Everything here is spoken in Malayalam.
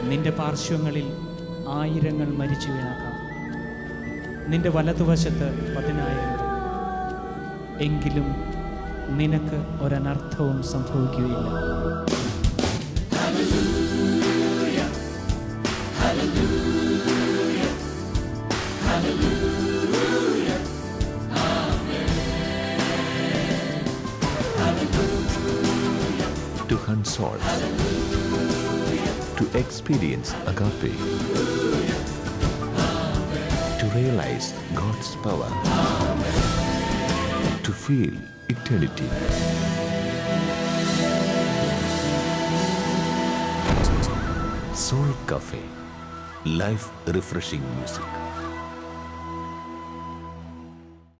നിന്റെ പാർശ്വങ്ങളിൽ ആയിരങ്ങൾ മരിച്ചു വീണാക്കാം നിന്റെ വലതുവശത്ത് പതിനായിരം എങ്കിലും നിനക്ക് ഒരനർത്ഥവും സംഭവിക്കുകയില്ല to hunt souls, to experience agape, to realize God's power, to feel eternity. Soul Cafe, life refreshing music.